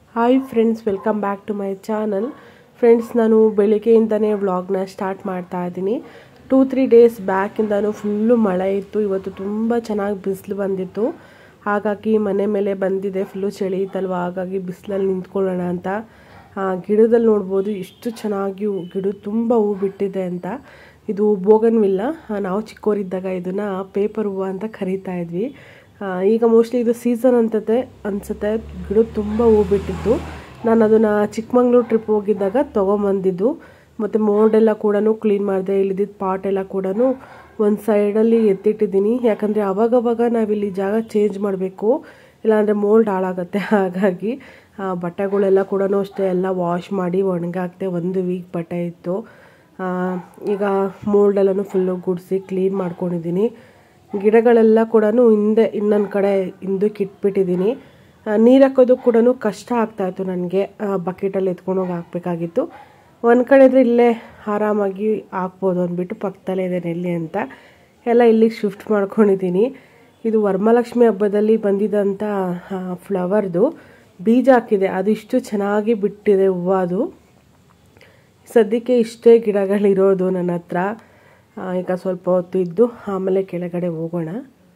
hi friends welcome back to my channel friends ನಾನು ಬೆಳಿಗ್ಗೆಯಿಂದನೇ ವ್ಲಾಗ್ನ ಸ್ಟಾರ್ಟ್ ಮಾಡ್ತಾ ಇದ್ದೀನಿ ಟೂ ತ್ರೀ ಡೇಸ್ ಬ್ಯಾಕಿಂದನೂ ಫುಲ್ಲು ಮಳೆ ಇತ್ತು ಇವತ್ತು ತುಂಬ ಚೆನ್ನಾಗಿ ಬಿಸಿಲು ಬಂದಿತ್ತು ಹಾಗಾಗಿ ಮನೆ ಮೇಲೆ ಬಂದಿದೆ ಫುಲ್ಲು ಚಳಿ ಇತ್ತಲ್ವ ಹಾಗಾಗಿ ಬಿಸಿಲಲ್ಲಿ ನಿಂತ್ಕೊಳ್ಳೋಣ ಅಂತ ಆ, ಗಿಡದಲ್ಲಿ ನೋಡ್ಬೋದು ಎಷ್ಟು ಚೆನ್ನಾಗಿ ಹೂ- ಗಿಡ ತುಂಬ ಹೂ ಬಿಟ್ಟಿದೆ ಅಂತ ಇದು ಬೋಗನ್ವಿಲ್ಲ ಆ, ನಾವು ಚಿಕ್ಕವರಿದ್ದಾಗ ಇದನ್ನು ಪೇಪರ್ ಹೂವು ಅಂತ ಕರಿತಾ ಇದ್ವಿ ಆ, ಈಗ ಮೋಸ್ಟ್ಲಿ ಇದು ಸೀಸನ್ ಅಂತತೆ ಅನಿಸುತ್ತೆ ಗಿಡ ತುಂಬ ಹೂ ಬಿಟ್ಟಿತ್ತು ನಾನು ಅದನ್ನು ಚಿಕ್ಕಮಂಗ್ಳೂರು ಟ್ರಿಪ್ ಹೋಗಿದ್ದಾಗ ತೊಗೊಂಬಂದಿದ್ದು ಮತ್ತು ಮೋಲ್ಡೆಲ್ಲ ಕೂಡ ಕ್ಲೀನ್ ಮಾಡಿದೆ ಇಲ್ಲಿದ್ದ ಪಾಟ್ ಎಲ್ಲ ಕೂಡ ಒಂದು ಸೈಡಲ್ಲಿ ಎತ್ತಿಟ್ಟಿದ್ದೀನಿ ಯಾಕಂದರೆ ಅವಾಗವಾಗ ನಾವಿಲ್ಲಿ ಜಾಗ ಚೇಂಜ್ ಮಾಡಬೇಕು ಇಲ್ಲಾಂದರೆ ಮೋಲ್ಡ್ ಹಾಳಾಗುತ್ತೆ ಹಾಗಾಗಿ ಆ, ಬಟ್ಟೆಗಳೆಲ್ಲ ಕೂಡ ಅಷ್ಟೇ ಎಲ್ಲ ವಾಶ್ ಮಾಡಿ ಒಣಗಾಕ್ತೆ ಒಂದು ವೀಕ್ ಬಟ್ಟೆ ಇತ್ತು ಆ, ಈಗ ಮೋಲ್ಡೆಲ್ಲನೂ ಫುಲ್ಲು ಗುಡಿಸಿ ಕ್ಲೀನ್ ಮಾಡ್ಕೊಂಡಿದ್ದೀನಿ ಗಿಡಗಳೆಲ್ಲ ಕೂಡ ಹಿಂದೆ ಇನ್ನೊಂದು ಕಡೆ ಹಿಂದಕ್ಕೆ ಇಟ್ಬಿಟ್ಟಿದ್ದೀನಿ ನೀರು ಹಾಕೋದು ಕೂಡ ಕಷ್ಟ ಆಗ್ತಾಯಿತ್ತು ನನಗೆ ಬಕೆಟಲ್ಲಿ ಎತ್ಕೊಂಡು ಹೋಗಿ ಹಾಕಬೇಕಾಗಿತ್ತು ಒಂದು ಕಡೆ ಇದ್ರೆ ಇಲ್ಲೇ ಆರಾಮಾಗಿ ಹಾಕ್ಬೋದು ಅಂದ್ಬಿಟ್ಟು ಪಕ್ಕದಲ್ಲೇ ಇದೆ ನೆಲ್ಲಿ ಅಂತ ಎಲ್ಲ ಇಲ್ಲಿಗೆ ಶಿಫ್ಟ್ ಮಾಡ್ಕೊಂಡಿದ್ದೀನಿ ಇದು ವರಮಹಾಲಕ್ಷ್ಮಿ ಹಬ್ಬದಲ್ಲಿ ಬಂದಿದ್ದಂಥ ಫ್ಲವರ್ದು ಬೀಜ ಹಾಕಿದೆ ಅದು ಇಷ್ಟು ಚೆನ್ನಾಗಿ ಬಿಟ್ಟಿದೆ ಹೂವು ಅದು ಸದ್ಯಕ್ಕೆ ಇಷ್ಟೇ ಗಿಡಗಳಿರೋದು ನನ್ನ ಹತ್ರ ಆ, ಈಗ ಸ್ವಲ್ಪ ಹೊತ್ತು ಇದ್ದು ಆಮೇಲೆ ಕೆಳಗಡೆ ಹೋಗೋಣ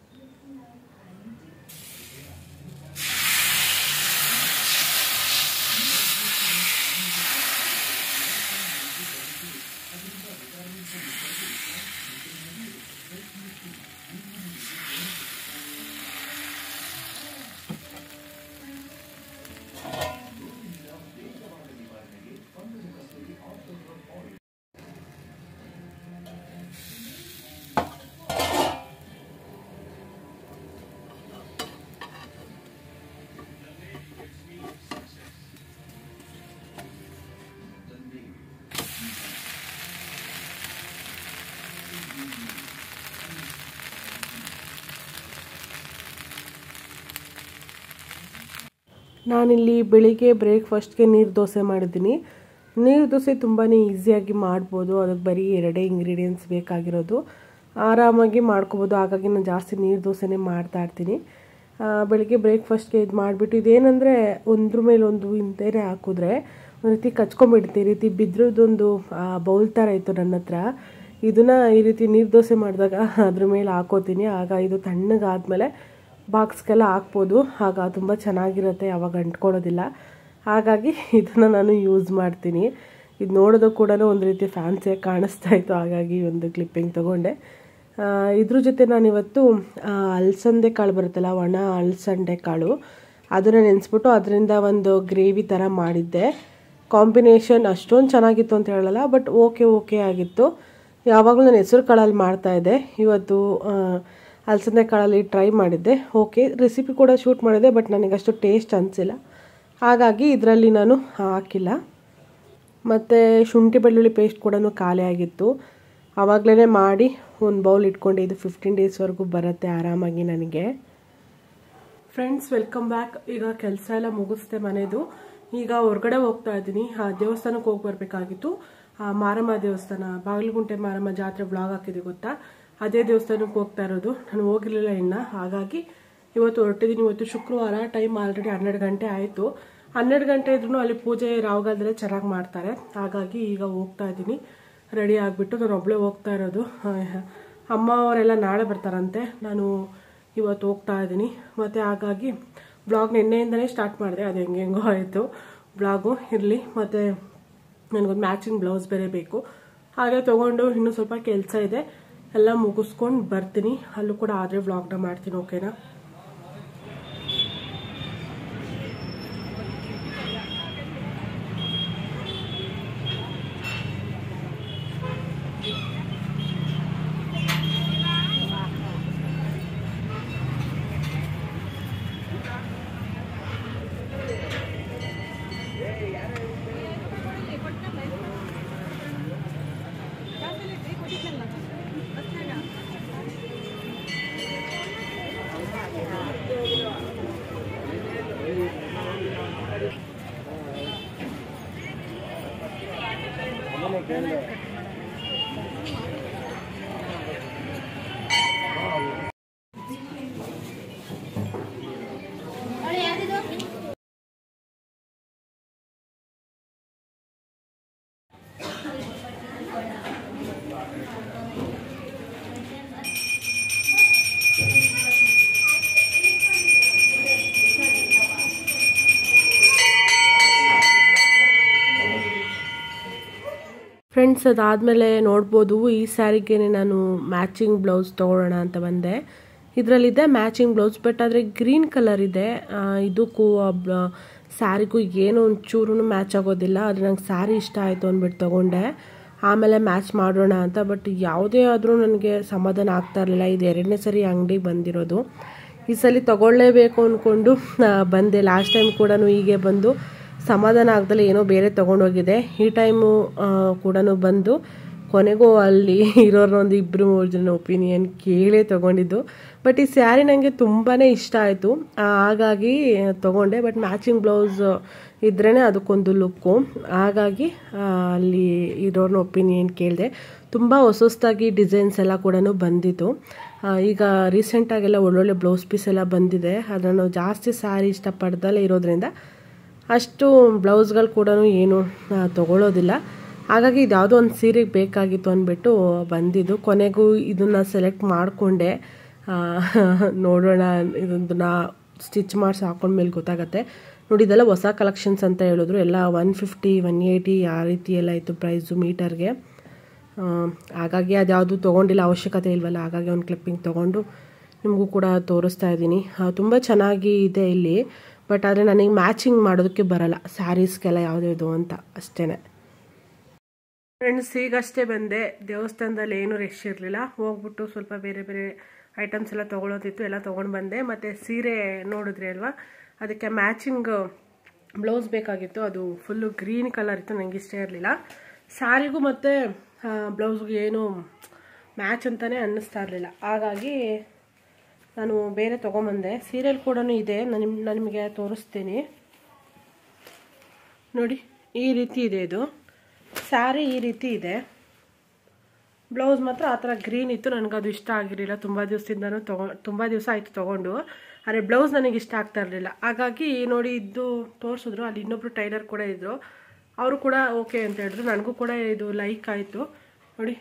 ನಾನಿಲ್ಲಿ ಬೆಳಿಗ್ಗೆ ಬ್ರೇಕ್ಫಾಸ್ಟ್ಗೆ ನೀರು ದೋಸೆ ಮಾಡಿದ್ದೀನಿ ನೀರು ದೋಸೆ ತುಂಬಾ ಈಸಿಯಾಗಿ ಮಾಡ್ಬೋದು ಅದಕ್ಕೆ ಬರೀ ಎರಡೇ ಇಂಗ್ರೀಡಿಯೆಂಟ್ಸ್ ಬೇಕಾಗಿರೋದು ಆರಾಮಾಗಿ ಮಾಡ್ಕೋಬೋದು ಹಾಗಾಗಿ ನಾನು ಜಾಸ್ತಿ ನೀರು ದೋಸೆನೇ ಮಾಡ್ತಾ ಇರ್ತೀನಿ ಆ, ಬೆಳಿಗ್ಗೆ ಬ್ರೇಕ್ಫಾಸ್ಟ್ಗೆ ಇದು ಮಾಡಿಬಿಟ್ಟು ಇದೇನೆಂದರೆ ಒಂದ್ರ ಮೇಲೆ ಒಂದು ಇಂತೇನೆ ಹಾಕಿದ್ರೆ ಒಂದು ರೀತಿ ಕಚ್ಕೊಂಬಿಡುತ್ತೆ ಈ ರೀತಿ ಬಿದ್ರದೊಂದು ಬೌಲ್ ಥರ ಇತ್ತು ನನ್ನ ಹತ್ರ ಇದನ್ನು ಈ ರೀತಿ ನೀರು ದೋಸೆ ಮಾಡಿದಾಗ ಅದ್ರ ಮೇಲೆ ಹಾಕೋತೀನಿ ಆಗ ಇದು ತಣ್ಣಗಾದ್ಮೇಲೆ ಬಾಕ್ಸ್ಗೆಲ್ಲ ಹಾಕ್ಬೋದು ಆಗ ತುಂಬ ಚೆನ್ನಾಗಿರುತ್ತೆ ಯಾವಾಗ ಅಂಟ್ಕೊಳ್ಳೋದಿಲ್ಲ ಹಾಗಾಗಿ ಇದನ್ನು ನಾನು ಯೂಸ್ ಮಾಡ್ತೀನಿ ಇದು ನೋಡೋದು ಕೂಡ ಒಂದು ರೀತಿ ಫ್ಯಾನ್ಸಿಯಾಗಿ ಕಾಣಿಸ್ತಾ ಇತ್ತು ಹಾಗಾಗಿ ಒಂದು ಕ್ಲಿಪ್ಪಿಂಗ್ ತೊಗೊಂಡೆ ಆ, ಇದ್ರ ಜೊತೆ ನಾನಿವತ್ತು ಆ, ಅಲಸಂದೆ ಕಾಳು ಬರುತ್ತಲ್ಲ ಒಣ ಅಲಸಂದೆ ಕಾಳು ಅದನ್ನು ನೆನೆಸ್ಬಿಟ್ಟು ಅದರಿಂದ ಒಂದು ಗ್ರೇವಿ ಥರ ಮಾಡಿದ್ದೆ ಕಾಂಬಿನೇಷನ್ ಅಷ್ಟೊಂದು ಚೆನ್ನಾಗಿತ್ತು ಅಂತ ಹೇಳಲ್ಲ ಬಟ್ ಓಕೆ ಓಕೆ ಆಗಿತ್ತು ಯಾವಾಗಲೂ ನಾನು ಹೆಸರು ಕಾಳಲ್ಲಿ ಮಾಡ್ತಾಯಿದ್ದೆ ಇವತ್ತು ಆ, ಅಲಸಂದೆ ಕಾಳಲ್ಲಿ ಟ್ರೈ ಮಾಡಿದ್ದೆ ಓಕೆ ರೆಸಿಪಿ ಕೂಡ ಶೂಟ್ ಮಾಡಿದೆ ಬಟ್ ನನಗೆ ಅಷ್ಟು ಟೇಸ್ಟ್ ಅನಿಸಿಲ್ಲ ಹಾಗಾಗಿ ಇದರಲ್ಲಿ ನಾನು ಹಾಕಿಲ್ಲ ಮತ್ತು ಶುಂಠಿ ಬೆಳ್ಳುಳ್ಳಿ ಪೇಸ್ಟ್ ಕೂಡ ಖಾಲಿ ಆಗಿತ್ತು ಆವಾಗಲೇ ಮಾಡಿ ಒಂದು ಬೌಲ್ ಇಟ್ಕೊಂಡು ಇದು ಫಿಫ್ಟೀನ್ ಡೇಸ್ವರೆಗೂ ಬರುತ್ತೆ ಆರಾಮಾಗಿ ನನಗೆ ಫ್ರೆಂಡ್ಸ್ ವೆಲ್ಕಮ್ ಬ್ಯಾಕ್ ಈಗ ಕೆಲಸ ಎಲ್ಲ ಮುಗಿಸ್ದೆ ಮನೆದು ಈಗ ಹೊರಗಡೆ ಹೋಗ್ತಾ ಇದ್ದೀನಿ ಆ ದೇವಸ್ಥಾನಕ್ಕೆ ಹೋಗಿ ಬರಬೇಕಾಗಿತ್ತು ಆ ಮಾರಮ್ಮ ದೇವಸ್ಥಾನ ಬಾಗಲಗುಂಟೆ ಮಾರಮ್ಮ ಜಾತ್ರೆ ಬ್ಲಾಗ್ ಹಾಕಿದೆ ಗೊತ್ತಾ ಅದೇ ದೇವಸ್ಥಾನಕ್ಕೆ ಹೋಗ್ತಾ ಇರೋದು ನಾನು ಹೋಗಿರಲಿಲ್ಲ ಇನ್ನು ಹಾಗಾಗಿ ಇವತ್ತು ಹೊರಟಿದ್ದೀನಿ ಇವತ್ತು ಶುಕ್ರವಾರ ಟೈಮ್ ಆಲ್ರೆಡಿ ಹನ್ನೆರಡು ಗಂಟೆ ಆಯಿತು ಹನ್ನೆರಡು ಗಂಟೆ ಇದ್ರೂ ಅಲ್ಲಿ ಪೂಜೆ ರಾವಗಾಲದಲ್ಲೇ ಚೆನ್ನಾಗಿ ಮಾಡ್ತಾರೆ ಹಾಗಾಗಿ ಈಗ ಹೋಗ್ತಾ ಇದ್ದೀನಿ ರೆಡಿ ಆಗಿಬಿಟ್ಟು ನಾನು ಒಬ್ಬಳೇ ಹೋಗ್ತಾ ಇರೋದು ಆ, ಅಮ್ಮ ಅವರೆಲ್ಲ ನಾಳೆ ಬರ್ತಾರಂತೆ ನಾನು ಇವತ್ತು ಹೋಗ್ತಾ ಇದ್ದೀನಿ ಮತ್ತು ಹಾಗಾಗಿ ಬ್ಲಾಗ್ ನಿನ್ನೆಯಿಂದನೇ ಸ್ಟಾರ್ಟ್ ಮಾಡಿದೆ ಅದು ಹೆಂಗೆ ಹೆಂಗೋ ಆಯಿತು ಬ್ಲಾಗು ಇರಲಿ ಮತ್ತು ನನಗೊಂದು ಮ್ಯಾಚಿಂಗ್ ಬ್ಲೌಸ್ ಬೇರೆ ಬೇಕು ಹಾಗೆ ತೊಗೊಂಡು ಇನ್ನೂ ಸ್ವಲ್ಪ ಕೆಲಸ ಇದೆ ಎಲ್ಲ ಮುಗಿಸ್ಕೊಂಡು ಬರ್ತೀನಿ ಅಲ್ಲೂ ಕೂಡ ಆದರೆ ವ್ಲಾಗ್ನ ಮಾಡ್ತೀನಿ ಓಕೆನಾ ಫ್ರೆಂಡ್ಸ್ ಅದಾದಮೇಲೆ ನೋಡ್ಬೋದು ಈ ಸ್ಯಾರಿಗೆ ನಾನು ಮ್ಯಾಚಿಂಗ್ ಬ್ಲೌಸ್ ತೊಗೊಳ್ಳೋಣ ಅಂತ ಬಂದೆ ಇದರಲ್ಲಿದೆ ಮ್ಯಾಚಿಂಗ್ ಬ್ಲೌಸ್ ಬಟ್ ಆದರೆ ಗ್ರೀನ್ ಕಲರ್ ಇದೆ ಆ, ಇದಕ್ಕೂ ಸ್ಯಾರಿಗೂ ಏನೂ ಒಂಚೂರು ಮ್ಯಾಚ್ ಆಗೋದಿಲ್ಲ ಆದರೆ ನಂಗೆ ಸ್ಯಾರಿ ಇಷ್ಟ ಆಯಿತು ಅಂದ್ಬಿಟ್ಟು ತೊಗೊಂಡೆ ಆಮೇಲೆ ಮ್ಯಾಚ್ ಮಾಡೋಣ ಅಂತ ಬಟ್ ಯಾವುದೇ ಆದರೂ ನನಗೆ ಸಮಾಧಾನ ಆಗ್ತಾ ಇರಲಿಲ್ಲ ಇದು ಎರಡನೇ ಸರಿ ಅಂಗಡಿಗೆ ಬಂದಿರೋದು ಈ ಸಲ ತಗೊಳ್ಳೇಬೇಕು ಅಂದ್ಕೊಂಡು ಬಂದೆ ಲಾಸ್ಟ್ ಟೈಮ್ ಕೂಡ ಹೀಗೆ ಬಂದು ಸಮಾಧಾನ ಆಗ್ದಲೆ ಏನೋ ಬೇರೆ ತೊಗೊಂಡೋಗಿದೆ ಈ ಟೈಮು ಕೂಡ ಬಂದು ಕೊನೆಗೂ ಅಲ್ಲಿ ಇರೋರು ಒಂದು ಇಬ್ಬರು ಮೂರು ಜನ ಒಪಿನಿಯನ್ ಕೇಳೇ ತೊಗೊಂಡಿದ್ದು ಬಟ್ ಈ ಸ್ಯಾರಿ ನನಗೆ ತುಂಬಾ ಇಷ್ಟ ಆಯಿತು ಹಾಗಾಗಿ ತೊಗೊಂಡೆ ಬಟ್ ಮ್ಯಾಚಿಂಗ್ ಬ್ಲೌಸ್ ಇದ್ರೇ ಅದಕ್ಕೊಂದು ಲುಕ್ಕು ಹಾಗಾಗಿ ಆ, ಅಲ್ಲಿ ಇರೋರ್ನ ಒಪಿನಿಯನ್ ಕೇಳಿದೆ ತುಂಬ ಹೊಸ ಹೊಸದಾಗಿ ಡಿಸೈನ್ಸ್ ಎಲ್ಲ ಕೂಡ ಬಂದಿತ್ತು ಆ, ಈಗ ರೀಸೆಂಟಾಗೆಲ್ಲ ಒಳ್ಳೊಳ್ಳೆ ಬ್ಲೌಸ್ ಪೀಸ್ ಎಲ್ಲ ಬಂದಿದೆ ಅದನ್ನು ಜಾಸ್ತಿ ಸ್ಯಾರಿ ಇಷ್ಟಪಡ್ದಲೇ ಇರೋದ್ರಿಂದ ಅಷ್ಟು ಬ್ಲೌಸ್ಗಳು ಕೂಡ ಏನು ಆ, ತಗೊಳ್ಳೋದಿಲ್ಲ ಹಾಗಾಗಿ ಇದು ಯಾವುದೋ ಒಂದು ಸೀರೆಗೆ ಬೇಕಾಗಿತ್ತು ಅಂದ್ಬಿಟ್ಟು ಬಂದಿದ್ದು ಕೊನೆಗೂ ಇದನ್ನು ಸೆಲೆಕ್ಟ್ ಮಾಡಿಕೊಂಡೆ ನೋಡೋಣ ಇದೊಂದನ್ನ ಸ್ಟಿಚ್ ಮಾಡಿಸಿ ಹಾಕೊಂಡ್ಮೇಲೆ ಗೊತ್ತಾಗತ್ತೆ ನೋಡಿ ಇದೆಲ್ಲ ಹೊಸ ಕಲೆಕ್ಷನ್ಸ್ ಅಂತ ಹೇಳಿದ್ರು ಎಲ್ಲ ಒನ್ ಫಿಫ್ಟಿ ಒನ್ ಏಯ್ಟಿ ಆ ರೀತಿ ಎಲ್ಲ ಇತ್ತು ಪ್ರೈಸು ಮೀಟರ್ಗೆ ಆ, ಹಾಗಾಗಿ ಅದ್ಯಾವುದು ತೊಗೊಂಡಿಲ್ಲ ಅವಶ್ಯಕತೆ ಇಲ್ವಲ್ಲ ಹಾಗಾಗಿ ಒಂದು ಕ್ಲಿಪ್ಪಿಂಗ್ ತೊಗೊಂಡು ನಿಮಗೂ ಕೂಡ ತೋರಿಸ್ತಾ ಇದ್ದೀನಿ ತುಂಬ ಚೆನ್ನಾಗಿ ಇದೆ ಇಲ್ಲಿ ಬಟ್ ಆದರೆ ನನಗೆ ಮ್ಯಾಚಿಂಗ್ ಮಾಡೋದಕ್ಕೆ ಬರಲ್ಲ ಸ್ಯಾರೀಸ್ಗೆಲ್ಲ ಯಾವುದ್ಯಾವುದು ಅಂತ ಅಷ್ಟೇ ಫ್ರೆಂಡ್ಸ್ ಈಗಷ್ಟೇ ಬಂದೆ ದೇವಸ್ಥಾನದಲ್ಲಿ ಏನೂ ರಶ್ ಇರಲಿಲ್ಲ ಹೋಗ್ಬಿಟ್ಟು ಸ್ವಲ್ಪ ಬೇರೆ ಬೇರೆ ಐಟಮ್ಸ್ ಎಲ್ಲ ತೊಗೊಳೋದಿತ್ತು ಎಲ್ಲ ತೊಗೊಂಡು ಬಂದೆ ಮತ್ತು ಸೀರೆ ನೋಡಿದ್ರಿ ಅಲ್ವಾ ಅದಕ್ಕೆ ಮ್ಯಾಚಿಂಗ್ ಬ್ಲೌಸ್ ಬೇಕಾಗಿತ್ತು ಅದು ಫುಲ್ಲು ಗ್ರೀನ್ ಕಲರ್ ಇತ್ತು ನನಗೆ ಇಷ್ಟ ಇರಲಿಲ್ಲ ಸ್ಯಾರಿಗೂ ಮತ್ತು ಬ್ಲೌಸ್ಗೂ ಏನು ಮ್ಯಾಚ್ ಅಂತಲೇ ಅನ್ನಿಸ್ತಾ ಇರಲಿಲ್ಲ ಹಾಗಾಗಿ ನಾನು ಬೇರೆ ತೊಗೊಂಬಂದೆ ಸೀರಿಯಲ್ ಕೂಡ ಇದೆ ನಾನು ನಿಮ್ ನಾನು ನಿಮಗೆ ತೋರಿಸ್ತೀನಿ ನೋಡಿ ಈ ರೀತಿ ಇದೆ ಇದು ಸ್ಯಾರಿ ಈ ರೀತಿ ಇದೆ ಬ್ಲೌಸ್ ಮಾತ್ರ ಆ ಥರ ಗ್ರೀನ್ ಇತ್ತು ನನಗೆ ಅದು ಇಷ್ಟ ಆಗಿರಲಿಲ್ಲ ತುಂಬ ದಿವಸದಿಂದನೂ ತೊಗೊ ತುಂಬ ದಿವಸ ಆಯಿತು ತೊಗೊಂಡು ಆದರೆ ಬ್ಲೌಸ್ ನನಗೆ ಇಷ್ಟ ಆಗ್ತಾ ಇರಲಿಲ್ಲ ಹಾಗಾಗಿ ನೋಡಿ ಇದು ತೋರಿಸಿದ್ರು ಅಲ್ಲಿ ಇನ್ನೊಬ್ರು ಟೈಲರ್ ಕೂಡ ಇದ್ದರು ಅವರು ಕೂಡ ಓಕೆ ಅಂತ ಹೇಳಿದ್ರು ನನಗೂ ಕೂಡ ಇದು ಲೈಕ್ ಆಯಿತು ನೋಡಿ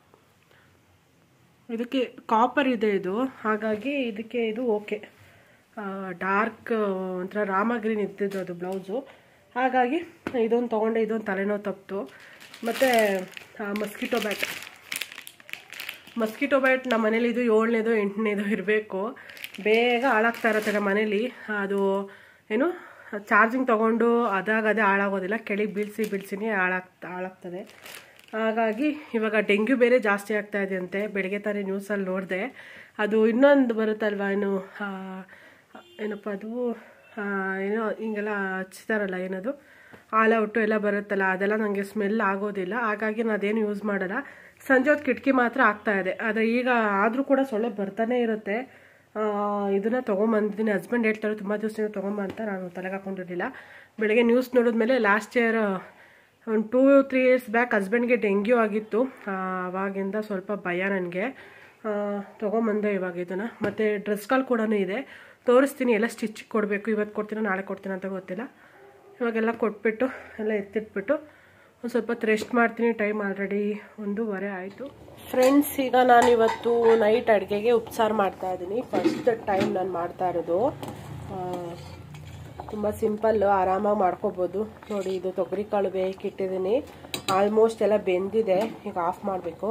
ಇದಕ್ಕೆ ಕಾಪರ್ ಇದೆ ಇದು ಹಾಗಾಗಿ ಇದಕ್ಕೆ ಇದು ಓಕೆ ಡಾರ್ಕ್ ಒಂಥರ ರಾಮ ಗ್ರೀನ್ ಇದ್ದಿದ್ದು ಅದು ಬ್ಲೌಸು ಹಾಗಾಗಿ ಇದೊಂದು ತೊಗೊಂಡೆ ಇದೊಂದು ತಲೆನೋವು ತಪ್ಪಿತು ಮತ್ತು ಮಸ್ಕಿಟೋ ಬ್ಯಾಟ್ ಮಸ್ಕಿಟೋ ಬ್ಯಾಟ್ ನಮ್ಮ ಮನೇಲಿ ಇದು ಏಳನೇದು ಎಂಟನೇದು ಇರಬೇಕು ಬೇಗ ಹಾಳಾಗ್ತಾ ಇರುತ್ತೆ ನಮ್ಮ ಮನೇಲಿ ಅದು ಏನು ಚಾರ್ಜಿಂಗ್ ತೊಗೊಂಡು ಅದಾಗ ಅದೇ ಹಾಳಾಗೋದಿಲ್ಲ ಕೆಳಗೆ ಬೀಳಿಸಿ ಬೀಳ್ಸಿನಿ ಹಾಳಾಗ್ತಾ ಹಾಳಾಗ್ತದೆ ಹಾಗಾಗಿ ಇವಾಗ ಡೆಂಗ್ಯೂ ಬೇರೆ ಜಾಸ್ತಿ ಆಗ್ತಾ ಇದೆ ಅಂತೆ ಬೆಳಗ್ಗೆ ತಾನೇ ನ್ಯೂಸಲ್ಲಿ ನೋಡಿದೆ ಅದು ಇನ್ನೊಂದು ಬರುತ್ತಲ್ವ ಏನು ಆ, ಏನಪ್ಪ ಅದು ಆ, ಏನೋ ಹಿಂಗೆಲ್ಲ ಹಚ್ತಾರಲ್ಲ ಏನದು ಆಲ ಒಟ್ಟು ಎಲ್ಲ ಬರುತ್ತಲ್ಲ ಅದೆಲ್ಲ ನನಗೆ ಸ್ಮೆಲ್ ಆಗೋದಿಲ್ಲ ಹಾಗಾಗಿ ನಾನು ಅದೇನು ಯೂಸ್ ಮಾಡಲ್ಲ ಸಂಜೆ ಹೊತ್ತು ಕಿಟಕಿ ಮಾತ್ರ ಆಗ್ತಾ ಇದೆ ಆದರೆ ಈಗ ಆದರೂ ಕೂಡ ಸೊಳ್ಳೆ ಬರ್ತಾನೆ ಇರುತ್ತೆ ಆ, ಇದನ್ನ ತೊಗೊಂಬಂದಿದ್ದೀನಿ ಹಸ್ಬೆಂಡ್ ಹೇಳ್ತಾರೆ ತುಂಬ ದಿವಸದಿಂದ ತೊಗೊಂಬ ಅಂತ ನಾನು ತಲೆಗೆ ಹಾಕೊಂಡಿರಲಿಲ್ಲ ಬೆಳಗ್ಗೆ ನ್ಯೂಸ್ ನೋಡಿದ್ಮೇಲೆ ಲಾಸ್ಟ್ ಇಯರ್ ಒಂದು ಟೂ ತ್ರೀ ಇಯರ್ಸ್ ಬ್ಯಾಕ್ ಹಸ್ಬೆಂಡ್ಗೆ ಡೆಂಗ್ಯೂ ಆಗಿತ್ತು ಆ, ಆವಾಗಿಂದ ಸ್ವಲ್ಪ ಭಯ ನನಗೆ ತೊಗೊಂಬಂದೆ ಇವಾಗ ಇದನ್ನು ಮತ್ತು ಡ್ರೆಸ್ಗಳು ಕೂಡ ಇದೆ ತೋರಿಸ್ತೀನಿ ಎಲ್ಲ ಸ್ಟಿಚ್ ಕೊಡಬೇಕು ಇವತ್ತು ಕೊಡ್ತೀನೋ ನಾಳೆ ಕೊಡ್ತೀನೋ ಅಂತ ಗೊತ್ತಿಲ್ಲ ಇವಾಗೆಲ್ಲ ಕೊಟ್ಬಿಟ್ಟು ಎಲ್ಲ ಎತ್ತಿಟ್ಬಿಟ್ಟು ಒಂದು ಸ್ವಲ್ಪ ಹೊತ್ತು ರೆಸ್ಟ್ ಮಾಡ್ತೀನಿ ಟೈಮ್ ಆಲ್ರೆಡಿ ಒಂದೂವರೆ ಆಯಿತು ಫ್ರೆಂಡ್ಸ್ ಈಗ ನಾನು ಇವತ್ತು ನೈಟ್ ಅಡುಗೆಗೆ ಉಪ್ಸಾರು ಮಾಡ್ತಾ ಇದ್ದೀನಿ ಫಸ್ಟ್ ಟೈಮ್ ನಾನು ಮಾಡ್ತಾ ಇರೋದು ತುಂಬ ಸಿಂಪಲ್ಲು ಆರಾಮಾಗಿ ಮಾಡ್ಕೋಬೋದು ನೋಡಿ ಇದು ತೊಗರಿ ಕಾಳು ಬೇಕಿಟ್ಟಿದ್ದೀನಿ ಆಲ್ಮೋಸ್ಟ್ ಎಲ್ಲ ಬೆಂದಿದೆ ಈಗ ಆಫ್ ಮಾಡಬೇಕು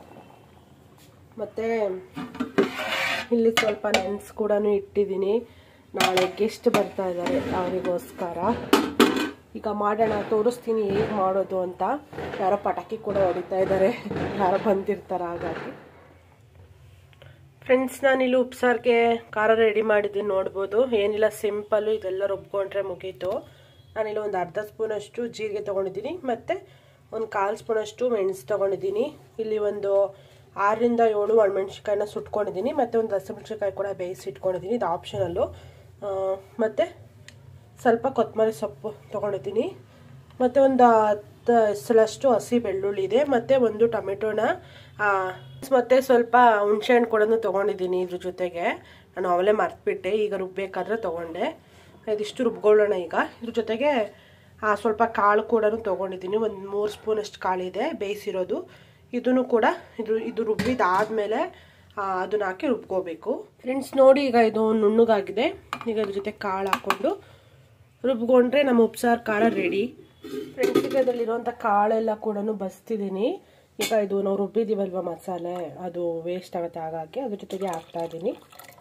ಮತ್ತು ಇಲ್ಲಿ ಸ್ವಲ್ಪ ನೆನ್ಸ್ ಕೂಡ ಇಟ್ಟಿದ್ದೀನಿ ನಾಳೆ ಗೆಸ್ಟ್ ಬರ್ತಾ ಇದ್ದಾರೆ ಅವರಿಗೋಸ್ಕರ ಈಗ ಮಾಡೋಣ ತೋರಿಸ್ತೀನಿ ಹೇಗೆ ಮಾಡೋದು ಅಂತ ಯಾರೋ ಪಟಾಕಿ ಕೂಡ ಹೊಡಿತಾ ಇದ್ದಾರೆ ಯಾರೋ ಬಂದಿರ್ತಾರೆ ಹಾಗಾಗಿ ಫ್ರೆಂಡ್ಸ್ ನಾನಿಲ್ಲಿ ಉಪ್ಸಾರಿಗೆ ಖಾರ ರೆಡಿ ಮಾಡಿದ್ದೀನಿ ನೋಡ್ಬೋದು ಏನಿಲ್ಲ ಸಿಂಪಲ್ಲು ಇದೆಲ್ಲ ರುಬ್ಕೊಂಡ್ರೆ ಮುಗೀತು ನಾನಿಲ್ಲಿ ಒಂದು ಅರ್ಧ ಸ್ಪೂನಷ್ಟು ಜೀರಿಗೆ ತೊಗೊಂಡಿದ್ದೀನಿ ಮತ್ತು ಒಂದು ಕಾಲು ಸ್ಪೂನಷ್ಟು ಮೆಣಸು ತೊಗೊಂಡಿದ್ದೀನಿ ಇಲ್ಲಿ ಒಂದು ಆರರಿಂದ ಏಳು ಒಣಮೆಣ್ಸಿಕಾಯಿನ ಸುಟ್ಕೊಂಡಿದ್ದೀನಿ ಮತ್ತು ಒಂದು ಹಸಿಮೆಣ್ಸಿಕಾಯಿ ಕೂಡ ಬೇಯಿಸಿ ಇಟ್ಕೊಂಡಿದ್ದೀನಿ ಇದು ಆಪ್ಷನಲ್ಲು ಮತ್ತು ಸ್ವಲ್ಪ ಕೊತ್ತಂಬರಿ ಸೊಪ್ಪು ತೊಗೊಂಡಿದ್ದೀನಿ ಮತ್ತು ಒಂದು ಹತ್ತು ಹೆಸರಷ್ಟು ಹಸಿ ಬೆಳ್ಳುಳ್ಳಿ ಇದೆ ಮತ್ತು ಒಂದು ಟೊಮೆಟೊನ ಮತ್ತು ಸ್ವಲ್ಪ ಹುಣಸೆಹಣ್ಣು ಕೂಡ ತೊಗೊಂಡಿದ್ದೀನಿ ಇದ್ರ ಜೊತೆಗೆ ನಾನು ಅವಲೇ ಮರ್ತ್ಬಿಟ್ಟೆ ಈಗ ರುಬ್ಬೇಕಾದ್ರೆ ತೊಗೊಂಡೆ ಇದಿಷ್ಟು ರುಬ್ಕೊಳ್ಳೋಣ ಈಗ ಇದ್ರ ಜೊತೆಗೆ ಆ, ಸ್ವಲ್ಪ ಕಾಳು ಕೂಡ ತೊಗೊಂಡಿದ್ದೀನಿ ಒಂದು ಮೂರು ಸ್ಪೂನಷ್ಟು ಕಾಳಿದೆ ಬೇಯಿಸಿರೋದು ಇದನ್ನು ಕೂಡ ಇದು ಇದು ರುಬ್ಬಿದಾದ್ಮೇಲೆ ಅದನ್ನ ಹಾಕಿ ರುಬ್ಕೋಬೇಕು ಫ್ರೆಂಡ್ಸ್ ನೋಡಿ ಈಗ ಇದು ನುಣ್ಣಗಾಗಿದೆ ಈಗ ಇದ್ರ ಜೊತೆ ಕಾಳು ಹಾಕ್ಕೊಂಡು ರುಬ್ಕೊಂಡ್ರೆ ನಮ್ಮ ಉಪ್ಸಾರು ಖಾರ ರೆಡಿ ಫ್ರೆಂಡ್ಸ್ ಈಗ ಅದರಲ್ಲಿರುವಂಥ ಕಾಳೆಲ್ಲ ಕೂಡ ಬಸ್ತಿದ್ದೀನಿ ಈಗ ಇದು ನಾವು ರುಬ್ಬಿದ್ದೀವಲ್ವ ಮಸಾಲೆ ಅದು ವೇಸ್ಟ್ ಆಗುತ್ತೆ ಹಾಗಾಗಿ ಅದ್ರ ಜೊತೆಗೆ ಹಾಕ್ತಾ ಇದ್ದೀನಿ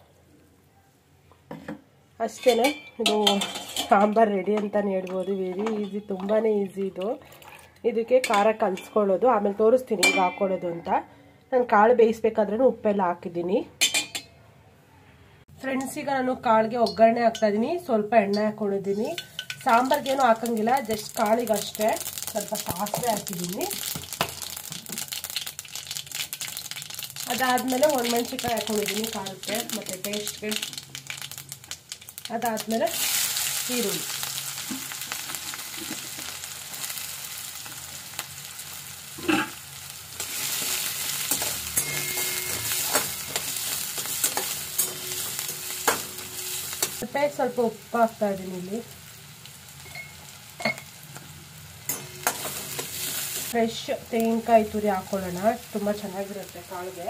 ಅಷ್ಟೇ ಇದು ಸಾಂಬಾರು ರೆಡಿ ಅಂತಲೇ ಹೇಳ್ಬೋದು ವೆರಿ ಈಸಿ ತುಂಬಾ ಈಸಿ ಇದು ಇದಕ್ಕೆ ಖಾರ ಕಲಿಸ್ಕೊಳ್ಳೋದು ಆಮೇಲೆ ತೋರಿಸ್ತೀನಿ ಈಗ ಹಾಕ್ಕೊಳ್ಳೋದು ಅಂತ ನಾನು ಕಾಳು ಬೇಯಿಸ್ಬೇಕಾದ್ರೂ ಉಪ್ಪೆಲ್ಲ ಹಾಕಿದ್ದೀನಿ ಫ್ರೆಂಡ್ಸ್ ಈಗ ನಾನು ಕಾಳಿಗೆ ಒಗ್ಗರಣೆ ಹಾಕ್ತಾ ಇದ್ದೀನಿ ಸ್ವಲ್ಪ ಎಣ್ಣೆ ಹಾಕೊಂಡಿದ್ದೀನಿ ಸಾಂಬಾರ್ಗೇನು ಹಾಕಂಗಿಲ್ಲ ಜಸ್ಟ್ ಕಾಳಿಗೆ ಅಷ್ಟೇ ಸ್ವಲ್ಪ ಸಾಸಿವೆ ಹಾಕಿದ್ದೀನಿ ಅದಾದಮೇಲೆ ಒಣಮೆಣ್ಸಿಕಾಯಿ ಹಾಕೊಂಡಿದ್ದೀನಿ ಖಾರಕ್ಕೆ ಮತ್ತು ಟೇಸ್ಟ್ಗೆ ಅದಾದಮೇಲೆ ಈರುಳ್ಳಿ ಮತ್ತೆ ಸ್ವಲ್ಪ ಉಪ್ಪು ಹಾಕ್ತಾ ಇದ್ದೀನಿ ಇಲ್ಲಿ ಫ್ರೆಶ್ ತೆಂಗಿನಕಾಯಿ ತುರಿ ಹಾಕೊಳ್ಳೋಣ ತುಂಬ ಚೆನ್ನಾಗಿರುತ್ತೆ ಕಾಳಿಗೆ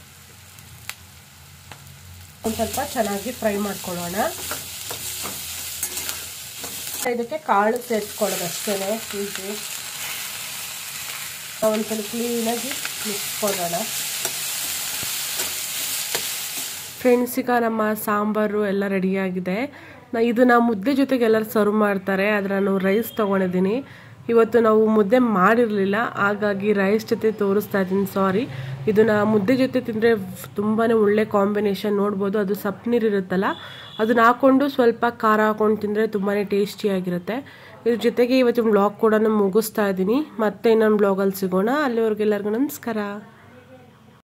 ಒಂದು ಸ್ವಲ್ಪ ಚೆನ್ನಾಗಿ ಫ್ರೈ ಮಾಡ್ಕೊಳ್ಳೋಣ ಇದಕ್ಕೆ ಕಾಳು ಸೇರಿಸ್ಕೊಳ್ಳೋದು ಅಷ್ಟೇ ಈಸಿ ಒಂದ್ಸಲ ಕ್ಲೀನಾಗಿ ಮಿಕ್ಸ್ಕೊಳ್ಳೋಣ ಫ್ರೆಂಡ್ಸ್ ಈಗ ನಮ್ಮ ಸಾಂಬಾರು ಎಲ್ಲ ರೆಡಿಯಾಗಿದೆ ಇದು ನಾವು ಮುದ್ದೆ ಜೊತೆಗೆ ಎಲ್ಲರೂ ಸರ್ವ್ ಮಾಡ್ತಾರೆ ಆದರೆ ನಾನು ರೈಸ್ ತೊಗೊಂಡಿದ್ದೀನಿ ಇವತ್ತು ನಾವು ಮುದ್ದೆ ಮಾಡಿರಲಿಲ್ಲ ಹಾಗಾಗಿ ರೈಸ್ ಜೊತೆ ತೋರಿಸ್ತಾ ಇದ್ದೀನಿ ಸಾರಿ ಇದನ್ನ ಮುದ್ದೆ ಜೊತೆ ತಿಂದರೆ ತುಂಬಾ ಒಳ್ಳೆ ಕಾಂಬಿನೇಷನ್ ನೋಡ್ಬೋದು ಅದು ಸಪ್ ನೀರು ಇರುತ್ತಲ್ಲ ಅದನ್ನ ಹಾಕ್ಕೊಂಡು ಸ್ವಲ್ಪ ಖಾರ ಹಾಕೊಂಡು ತಿಂದರೆ ತುಂಬಾ ಟೇಸ್ಟಿಯಾಗಿರುತ್ತೆ ಇದ್ರ ಜೊತೆಗೆ ಇವತ್ತಿನ ಬ್ಲಾಗ್ ಕೂಡ ಮುಗಿಸ್ತಾ ಇದ್ದೀನಿ ಮತ್ತೆ ಇನ್ನೊಂದು ಬ್ಲಾಗಲ್ಲಿ ಸಿಗೋಣ ಅಲ್ಲಿವರೆಗೆಲ್ಲರಿಗೂ ನಮಸ್ಕಾರ